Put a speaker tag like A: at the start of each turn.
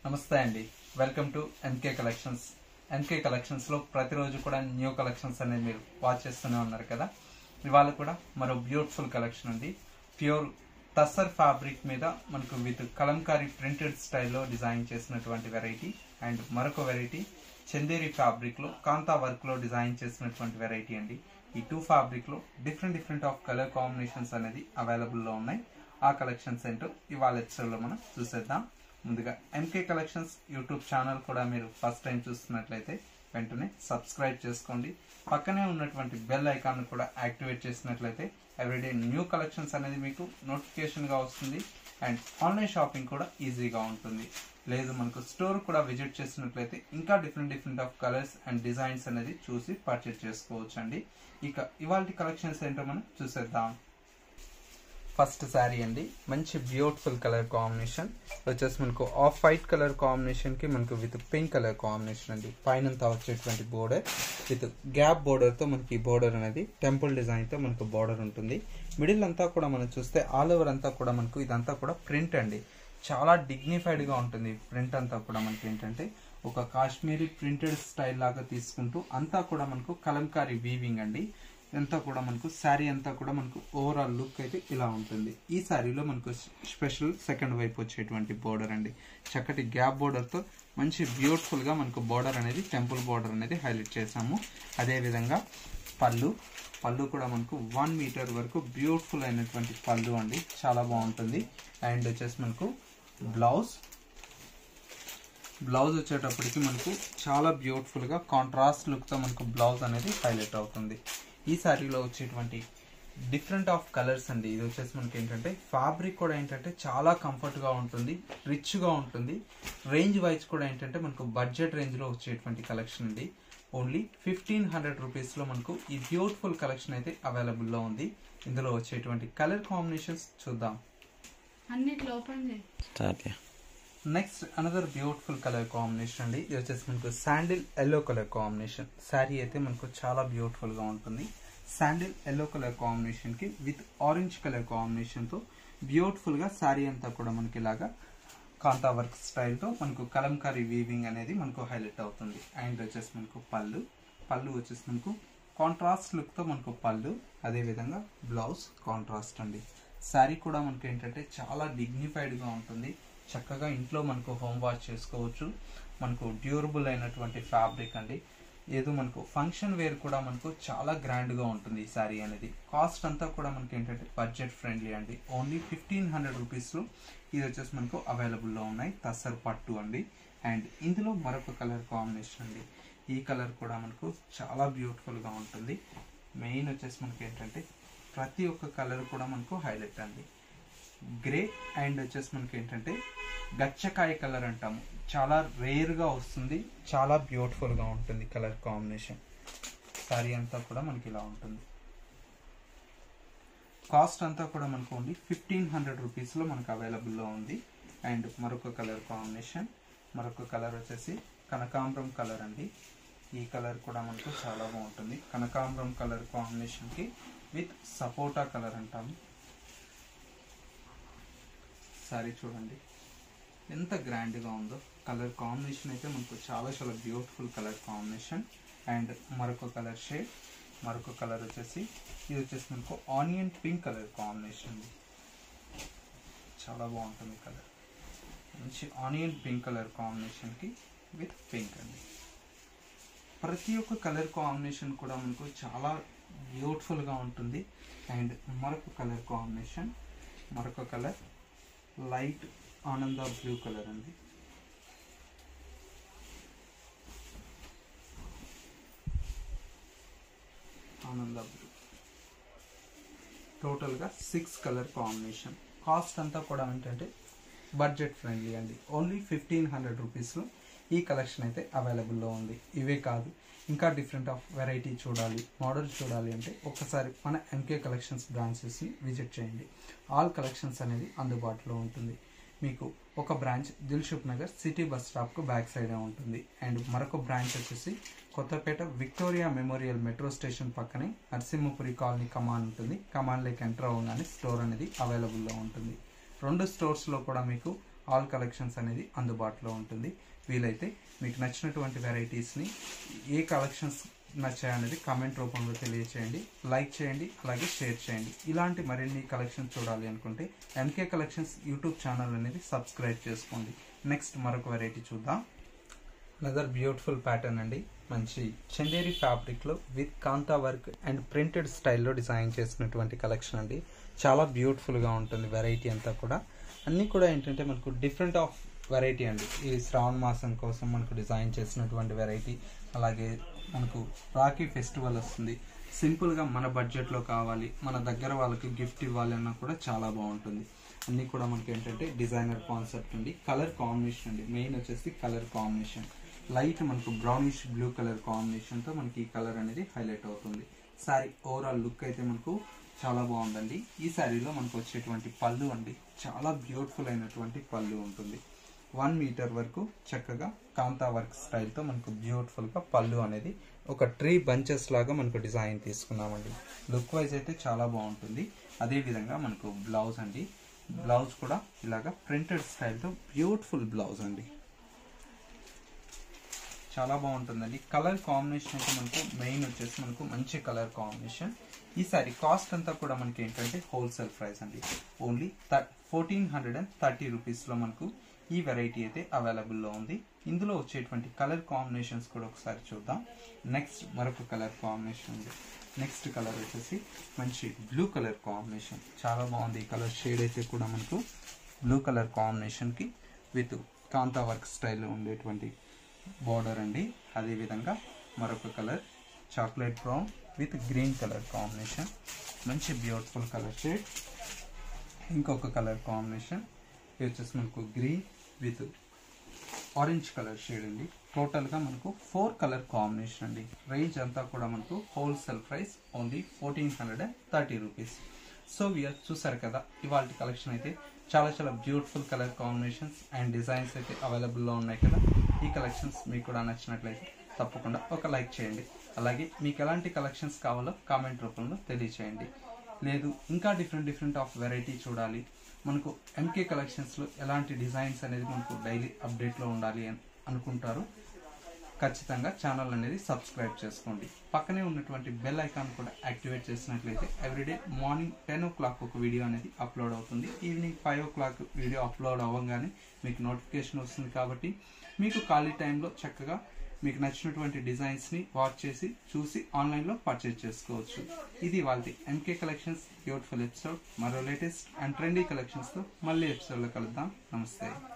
A: నమస్తే అండి welcome to NK collections NK collections లో ప్రతిరోజు కూడా న్యూ కలెక్షన్స్ అనేది మీరు వాచ్ చేస్తూనే ఉన్నారు కదా ఇవాళ కూడా మరో బ్యూటిఫుల్ కలెక్షన్ అండి ప్యూర్ టస్సర్ ఫ్యాబ్రిక్ మీద మనకు విత్ కలంకారీ ప్రింటెడ్ స్టైల్లో డిజైన్ చేసినటువంటి వెరైటీ అండ్ మరొక వెరైటీ చందేరి ఫ్యాబ్రిక్ లో కాంతా వర్క్ లో డిజైన్ చేసినటువంటి వెరైటీ అండి ఈ టూ ఫ్యాబ్రిక్ లో different different of colour combinations అనేది అవైలబుల్ లో ఉన్నాయి ఆ కలెక్షన్స్ ఏంటో ఇవాళ ఎపిసోడ్ లో మనం చూసేద్దాం ముందుగా ఎంకే కలెక్షన్స్ యూట్యూబ్ ఛానల్ కూడా మీరు ఫస్ట్ టైం చూస్తున్నట్లయితే వెంటనే సబ్స్క్రైబ్ చేసుకోండి పక్కనే ఉన్నటువంటి బెల్ ఐకాన్ కూడా యాక్టివేట్ చేసినట్లయితే ఎవ్రీడే న్యూ కలెక్షన్స్ అనేది మీకు నోటిఫికేషన్ గా వస్తుంది అండ్ ఆన్లైన్ షాపింగ్ కూడా ఈజీగా ఉంటుంది లేదు మనకు స్టోర్ కూడా విజిట్ చేసినట్లయితే ఇంకా different different of colours and designs అనేది చూసి పర్చేజ్ చేసుకోవచ్చు అండి ఇక ఇవాళ కలెక్షన్స్ ఏంటో మనం చూసేద్దాం ఫస్ట్ శారీ అండి మంచి బ్యూటిఫుల్ కలర్ కాంబినేషన్ వచ్చేసి మనకు ఆఫ్ వైట్ కలర్ కాంబినేషన్ కి మనకు విత్ పింక్ కలర్ కాంబినేషన్ అండి పైన వచ్చేటువంటి బోర్డర్ విత్ గ్యాప్ బోర్డర్ తో మనకి బోర్డర్ అనేది టెంపుల్ డిజైన్ తో మనకు బోర్డర్ ఉంటుంది మిడిల్ అంతా కూడా మనం చూస్తే ఆల్ ఓవర్ అంతా కూడా మనకు ఇదంతా కూడా ప్రింట్ అండి చాలా డిగ్నిఫైడ్ గా ఉంటుంది ప్రింట్ అంతా కూడా మనకి ఏంటంటే ఒక కాశ్మీరీ ప్రింటెడ్ స్టైల్ లాగా తీసుకుంటూ అంతా కూడా మనకు కలంకారీ వీవింగ్ అండి అంతా కూడా మనకు శారీ అంతా కూడా మనకు ఓవరాల్ లుక్ అయితే ఇలా ఉంటుంది ఈ శారీలో మనకు స్పెషల్ సెకండ్ వైపు వచ్చేటువంటి బోర్డర్ అండి చక్కటి గ్యాప్ బోర్డర్తో మంచి బ్యూటిఫుల్గా మనకు బోర్డర్ అనేది టెంపుల్ బోర్డర్ అనేది హైలైట్ చేసాము అదేవిధంగా పళ్ళు పళ్ళు కూడా మనకు వన్ మీటర్ వరకు బ్యూటిఫుల్ అయినటువంటి పళ్ళు అండి చాలా బాగుంటుంది అండ్ వచ్చేసి మనకు బ్లౌజ్ బ్లౌజ్ వచ్చేటప్పటికి మనకు చాలా బ్యూటిఫుల్గా కాంట్రాస్ట్ లుక్తో మనకు బ్లౌజ్ అనేది హైలైట్ అవుతుంది ఈ శారీలో వచ్చేటువంటి డిఫరెంట్ ఆఫ్ కలర్స్ అండి ఇది వచ్చేసి మనకి ఏంటంటే ఫ్యాబ్రిక్ కూడా ఏంటంటే చాలా కంఫర్ట్గా ఉంటుంది రిచ్గా ఉంటుంది రేంజ్ వైజ్ కూడా ఏంటంటే మనకు బడ్జెట్ రేంజ్లో వచ్చేటువంటి కలెక్షన్ అండి ఓన్లీ ఫిఫ్టీన్ హండ్రెడ్ రూపీస్లో మనకు ఈ బ్యూటిఫుల్ కలెక్షన్ అయితే అవైలబుల్లో ఉంది ఇందులో వచ్చేటువంటి కలర్ కాంబినేషన్స్ చూద్దాం
B: అన్నిట్లో ఓపెన్ చేయి
C: స్టార్ట్ చేయి.
A: Next another beautiful colour combination అండి ఇది వచ్చేసి మనకు sandal yellow colour combination saree అయితే మనకు చాలా బ్యూటిఫుల్ గా ఉంటుంది శాండిల్ ఎల్లో కలర్ కాంబినేషన్ కి విత్ ఆరెంజ్ కలర్ కాంబినేషన్ తో బ్యూటిఫుల్ గా శారీ అంతా కూడా మనకి ఇలాగా కాంతా వర్క్ స్టైల్ తో మనకు కలంకారీ వీవింగ్ అనేది మనకు హైలైట్ అవుతుంది అండ్ వచ్చేసి మనకు పళ్ళు పళ్ళు వచ్చేసి మనకు కాంట్రాస్ట్ లుక్ తో మనకు పళ్ళు అదే విధంగా బ్లౌజ్ కాంట్రాస్ట్ అండి శారీ కూడా మనకి ఏంటంటే చాలా డిగ్నిఫైడ్ గా ఉంటుంది చక్కగా ఇంట్లో మనకు హోమ్ వాష్ చేసుకోవచ్చు మనకు డ్యూరబుల్ అయినటువంటి ఫ్యాబ్రిక్ అండి ఏదో మనకు ఫంక్షన్ వేర్ కూడా మనకు చాలా గ్రాండ్ గా ఉంటుంది ఈ శారీ అనేది కాస్ట్ అంతా కూడా మనకి ఏంటంటే బడ్జెట్ ఫ్రెండ్లీ అండి ఓన్లీ ఫిఫ్టీన్ హండ్రెడ్ రూపీస్ లో ఇది వచ్చేసి మనకు అవైలబుల్ లో ఉన్నాయి తస్సర్ పట్టు అండి అండ్ ఇందులో మరొక కలర్ కాంబినేషన్ అండి ఈ కలర్ కూడా మనకు చాలా బ్యూటిఫుల్ గా ఉంటుంది మెయిన్ వచ్చేసి మనకి ఏంటంటే ప్రతి ఒక్క కలర్ కూడా మనకు హైలైట్ అండి గ్రే అండ్ వచ్చేసి మనకి ఏంటంటే గచ్చకాయ కలర్ అంటాము చాలా రేర్ గా వస్తుంది చాలా బ్యూటిఫుల్ గా ఉంటుంది కలర్ కాంబినేషన్ సారీ అంతా కూడా మనకి ఇలా ఉంటుంది కాస్ట్ అంతా కూడా మనకు ఓన్లీ ఫిఫ్టీన్ హండ్రెడ్ రూపీస్లో మనకు అవైలబుల్లో ఉంది అండ్ మరొక కలర్ కాంబినేషన్ మరొక కలర్ వచ్చేసి కనకాంబరం కలర్ అండి ఈ కలర్ కూడా మనకు చాలా బాగుంటుంది కనకాంబరం కలర్ కాంబినేషన్కి విత్ సపోటా కలర్ అంటాము సారీ చూడండి ఎంత గ్రాండ్గా ఉందో కలర్ కాంబినేషన్ అయితే మనకు చాలా చాలా బ్యూటిఫుల్ కలర్ కాంబినేషన్ అండ్ మరొక కలర్ షేడ్ మరొక కలర్ వచ్చేసి ఇది వచ్చేసి మనకు ఆనియన్ పింక్ కలర్ కాంబినేషన్ చాలా బాగుంటుంది కలర్ మంచి ఆనియన్ పింక్ కలర్ కాంబినేషన్కి విత్ పింక్ అండి ప్రతి ఒక్క కలర్ కాంబినేషన్ కూడా మనకు చాలా బ్యూటిఫుల్గా ఉంటుంది అండ్ మరొక కలర్ కాంబినేషన్ మరొక కలర్ లైట్ ఆనంద బ్లూ కలర్ అండి ఆనంద బ్లూ టోటల్గా సిక్స్ కలర్ కాంబినేషన్ కాస్ట్ అంతా కూడా ఏంటంటే బడ్జెట్ ఫ్రెండ్లీ అండి ఓన్లీ ఫిఫ్టీన్ హండ్రెడ్ రూపీస్లో ఈ కలెక్షన్ అయితే అవైలబుల్లో ఉంది ఇవే కాదు ఇంకా డిఫరెంట్ ఆఫ్ వెరైటీ చూడాలి మోడల్ చూడాలి అంటే ఒక్కసారి మన ఎంకే కలెక్షన్స్ బ్రాంచెస్ని విజిట్ చేయండి ఆల్ కలెక్షన్స్ అనేది అందుబాటులో ఉంటుంది మీకు ఒక branch Dilsukh Nagar city bus స్టాప్కు బ్యాక్ సైడే ఉంటుంది అండ్ మరొక బ్రాంచ్ వచ్చేసి Kothapet Victoria memorial metro station పక్కనే నరసింహపురి కాలనీ కమాన్ ఉంటుంది కమాన్ లేక్ ఎంటర్ అవ్వగానే స్టోర్ అనేది అవైలబుల్లో ఉంటుంది రెండు స్టోర్స్లో కూడా మీకు ఆల్ కలెక్షన్స్ అనేది అందుబాటులో ఉంటుంది వీలైతే మీకు నచ్చినటువంటి వెరైటీస్ని ఏ కలెక్షన్స్ నచ్చాయనేది కామెంట్ రూపంలో తెలియచేయండి లైక్ చేయండి అలాగే షేర్ చేయండి ఇలాంటి మరిన్ని కలెక్షన్స్ చూడాలి అనుకుంటే ఎంకే కలెక్షన్స్ యూట్యూబ్ ఛానల్ అనేది సబ్స్క్రైబ్ చేసుకోండి నెక్స్ట్ మరొక వెరైటీ చూద్దాం అనదర్ బ్యూటిఫుల్ ప్యాటర్న్ అండి మంచి చందేరి ఫ్యాబ్రిక్లో with Kantha work and printed స్టైల్లో డిజైన్ చేసినటువంటి కలెక్షన్ అండి చాలా బ్యూటిఫుల్గా ఉంటుంది వెరైటీ అంతా కూడా అన్నీ కూడా ఏంటంటే మనకు డిఫరెంట్ ఆఫ్ వెరైటీ అండి ఈ శ్రావణ మాసం కోసం మనకు డిజైన్ చేసినటువంటి వెరైటీ అలాగే మనకు రాఖీ ఫెస్టివల్ వస్తుంది సింపుల్గా మన బడ్జెట్లో కావాలి మన దగ్గర వాళ్ళకి గిఫ్ట్ ఇవ్వాలి అన్నా కూడా చాలా బాగుంటుంది అన్నీ కూడా మనకి ఏంటంటే డిజైనర్ కాన్సెప్ట్ ఉంది కలర్ కాంబినేషన్ అండి మెయిన్ వచ్చేసి కలర్ కాంబినేషన్ లైట్ మనకు బ్రౌనిష్ బ్లూ కలర్ కాంబినేషన్తో మనకి ఈ కలర్ అనేది హైలైట్ అవుతుంది శారీ ఓవరాల్ లుక్ అయితే మనకు చాలా బాగుందండి ఈ శారీలో మనకు వచ్చేటువంటి పళ్ళు అండి చాలా బ్యూటిఫుల్ అయినటువంటి పళ్ళు ఉంటుంది వన్ మీటర్ వరకు చక్కగా కాంతా వర్క్ స్టైల్తో మనకు బ్యూటిఫుల్గా పళ్ళు అనేది ఒక ట్రీ బంచెస్ లాగా మనకు డిజైన్ తీసుకున్నామండి లుక్ వైజ్ అయితే చాలా బాగుంటుంది అదేవిధంగా మనకు బ్లౌజ్ అండి బ్లౌజ్ కూడా ఇలాగా ప్రింటెడ్ స్టైల్తో బ్యూటిఫుల్ బ్లౌజ్ అండి చాలా బాగుంటుందండి కలర్ కాంబినేషన్ అయితే మనకు మెయిన్ వచ్చేసి మనకు మంచి కలర్ కాంబినేషన్ ఈ సారీ కాస్ట్ అంతా కూడా మనకి ఏంటంటే హోల్సేల్ ప్రైస్ అండి only fourteen hundred and thirty రూపీస్లో మనకు ఈ వెరైటీ అయితే అవైలబుల్లో ఉంది ఇందులో వచ్చేటువంటి కలర్ కాంబినేషన్స్ కూడా ఒకసారి చూద్దాం నెక్స్ట్ మరొక కలర్ కాంబినేషన్ ఉంది నెక్స్ట్ కలర్ వచ్చేసి మంచి బ్లూ కలర్ కాంబినేషన్ చాలా బాగుంది ఈ కలర్ షేడ్ అయితే కూడా మనకు బ్లూ కలర్ కాంబినేషన్కి విత్ కాంతా వర్క్ స్టైల్లో ఉండేటువంటి బార్డర్ అండి అదేవిధంగా మరొక colour chocolate brown with green colour combination మంచి బ్యూటిఫుల్ కలర్ షేడ్ ఇంకొక కలర్ కాంబినేషన్ ఇది వచ్చేసి మనకు green with orange colour shade అండి టోటల్గా మనకు ఫోర్ కలర్ కాంబినేషన్ అండి రేంజ్ అంతా కూడా మనకు wholesale price only fourteen hundred and thirty rupees so we're చూసారు కదా ఇవాళ కలెక్షన్ అయితే చాలా చాలా beautiful colour combinations and designs అయితే అవైలబుల్లో ఉన్నాయి కదా ఈ కలెక్షన్స్ మీకు కూడా నచ్చినట్లయితే తప్పకుండా ఒక లైక్ చేయండి అలాగే మీకు ఎలాంటి కలెక్షన్స్ కావాలో కామెంట్ రూపంలో తెలియచేయండి లేదు ఇంకా డిఫరెంట్ డిఫరెంట్ ఆఫ్ వెరైటీ చూడాలి మనకు ఎంకే కలెక్షన్స్లో ఎలాంటి డిజైన్స్ అనేది మనకు డైలీ అప్డేట్లో ఉండాలి అని అనుకుంటారు ఖచ్చితంగా ఛానల్ అనేది సబ్స్క్రైబ్ చేసుకోండి పక్కనే ఉన్నటువంటి బెల్ ఐకాన్ కూడా యాక్టివేట్ చేసినట్లయితే everyday morning ten o'clock ఒక వీడియో అనేది అప్లోడ్ అవుతుంది evening five o'clock video upload అవ్వగానే మీకు నోటిఫికేషన్ వస్తుంది కాబట్టి మీకు ఖాళీ టైంలో చక్కగా మీకు నచ్చినటువంటి డిజైన్స్ని వాచ్ చేసి చూసి ఆన్లైన్లో పర్చేజ్ చేసుకోవచ్చు ఇది వాళ్ళది ఎంకే కలెక్షన్స్ బ్యూటిఫుల్ ఎపిసోడ్ మరో లేటెస్ట్ అండ్ ట్రెండీ కలెక్షన్స్తో మళ్ళీ ఎపిసోడ్లో కలుద్దాం నమస్తే